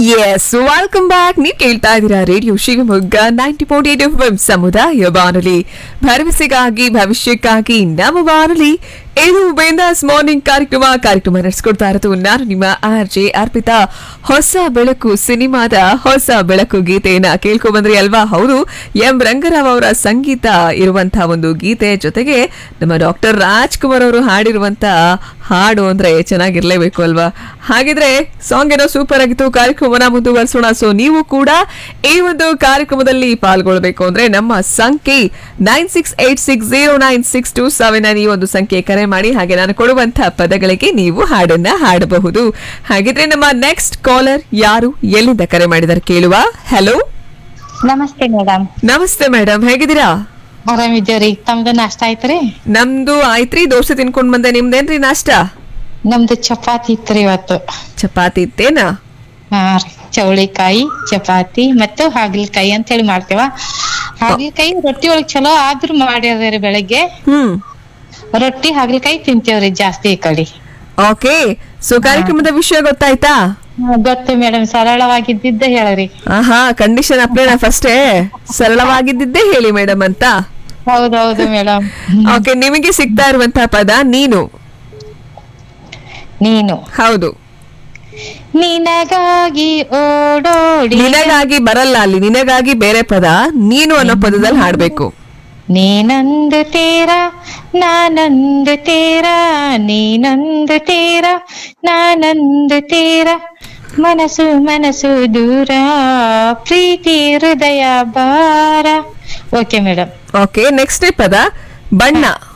S welcome back ನೀವು ಕೇಳ್ತಾ ಇದ್ದೀರಾ radio Shivamogga ninety point eight F ಸಮುದಾಯ ಬಾನುಲಿ ಭರವಸೆಗಾಗಿ ಭವಿಷ್ಯಕ್ಕಾಗಿ ನಮ್ಮ ಬಾನುಲಿ ಇದು ಬೇಂದಾಸ್ ಮಾರ್ನಿಂಗ್ ಕಾರ್ಯಕ್ರಮ ಕಾರ್ಯಕ್ರಮ ನಡೆಸ್ಕೊಡ್ತಾ ಇರೋದು ನಾನು ನಿಮ್ಮ ಆರ್ ಜೆ ಅರ್ಪಿತಾ ಹೊಸ ಬೆಳಕು ಸಿನಿಮಾದ ಹೊಸ ಬೆಳಕು ಗೀತೆಯನ್ನ ಕೇಳ್ಕೊ ಬಂದ್ರಿ ಅಲ್ವಾ ಹೌದು ಎಂ ರಂಗರಾವ್ ಅವರ ಸಂಗೀತ ಇರುವಂತಹ ಒಂದು ಗೀತೆ ಜೊತೆಗೆ ನಮ್ಮ ಡಾಕ್ಟರ್ ರಾಜ್ಕುಮಾರ್ ಅವರು ಹಾಡಿರುವಂತ ಹಾಡು ಅಂದ್ರೆ ಚೆನ್ನಾಗಿರ್ಲೇಬೇಕು ಅಲ್ವಾ ಹಾಗಿದ್ರೆ ಸಾಂಗ್ ಏನೋ ಸೂಪರ್ ಆಗಿತ್ತು ಕಾರ್ಯಕ್ರಮನ ಮುಂದುವರಿಸೋಣ ಸೊ ನೀವು ಕೂಡ ಈ ಒಂದು ಕಾರ್ಯಕ್ರಮದಲ್ಲಿ ಪಾಲ್ಗೊಳ್ಬೇಕು ಅಂದ್ರೆ ನಮ್ಮ ಸಂಖ್ಯೆ nine six eight six zero nine six two seven nine ಈ ಒಂದು ಸಂಖ್ಯೆ ಕರೆ ಮಾಡಿ ಹಾಗೆ ನಾನು ಕೊಡುವಂತಹ ಪದಗಳಿಗೆ ನೀವು ಹಾಡನ್ನ ಹಾಡಬಹುದು ಹಾಗಿದ್ರೆ ನಮ್ಮ ನೆಕ್ಸ್ಟ್ ಕಾಲರ್ ಯಾರು ಎಲ್ಲಿಂದ ಕರೆ ಮಾಡಿದಾರೆ ಕೇಳುವ ಹಲೋ ನಮಸ್ತೆ ಮೇಡಮ್ ನಮಸ್ತೆ ಮೇಡಮ್ ಹೇಗಿದ್ದೀರಾ ಆರಾಮಿದ್ದೇವ್ರಿ ತಮ್ದು ನಾಷ್ಟ ಆಯ್ತ್ರಿ ನಮ್ದು ಆಯ್ತ್ರಿ ದೋಸೆ ತಿನ್ಕೊಂಡ್ ಬಂದೆ ನಿಮ್ದೇನ್ರಿ ನಾಷ್ಟ ನಮ್ದು ಚಪಾತಿ ಇತ್ರಿ ಇವತ್ತು ಚಪಾತಿ ಇತ್ತೇನಾ ಹಾ ರೀ ಚೌಳಿಕಾಯಿ ಚಪಾತಿ ಮತ್ತು ಹಾಗಲಕಾಯಿ ಅಂತ ಹೇಳಿ ಮಾಡ್ತೇವ ಹಾಗಲಕಾಯಿ ರೊಟ್ಟಿ ಒಳಗ್ ಚಲೋ ಆದ್ರೂ ಮಾಡ್ಯಾರ್ರಿ ಬೆಳಗ್ಗೆ ಹ್ಮ್ ರೊಟ್ಟಿ ಹಾಗಲಕಾಯಿ ತಿಂತೇವ್ರಿ ಜಾಸ್ತಿ ಈ ಕಡೆ ಓಕೆ ಸೊ ಕಾರ್ಯಕ್ರಮದ ವಿಷಯ ಗೊತ್ತಾಯ್ತಾ ಹಾ, ಗೊತ್ತು ಮೇಡಮ್ ಸರಳವಾಗಿದ್ದಿದ್ದ ಹೇಳ್ರಿ ಆಹಾ ಕಂಡೀಷನ್ ಅಪ್ಲೈನ ಫಸ್ಟೇ ಸರಳವಾಗಿದ್ದಿದ್ದೇ ಹೇಳಿ ಮೇಡಮ್ ಅಂತ ಹೌದೌದು ಮೇಡಮ್ ಓಕೆ ನಿಮಗೆ ಸಿಗ್ತಾ ಇರುವಂತಹ ಪದ ನೀನು ನೀನು ಹೌದು ನಿನಗಾಗಿ ಓಡೋಡಿ ನಿನಗಾಗಿ ಬರಲ್ಲ ಅಲ್ಲಿ ನಿನಗಾಗಿ ಬೇರೆ ಪದ ನೀನು ಅನ್ನೋ ಪದದಲ್ಲಿ ಹಾಡ್ಬೇಕು ನೀನೊಂದು ತೇರ ನಾನೊಂದು ತೇರ ನೀನೊಂದು ತೇರ ನಾನೊಂದು ತೇರ ಮನಸ್ಸು ಮನಸ್ಸು ದೂರ ಪ್ರೀತಿ ಹೃದಯ ಭಾರ ಓಕೆ ಮೇಡಮ್ ಓಕೆ ನೆಕ್ಸ್ಟ್ ಪದ ಬಣ್ಣ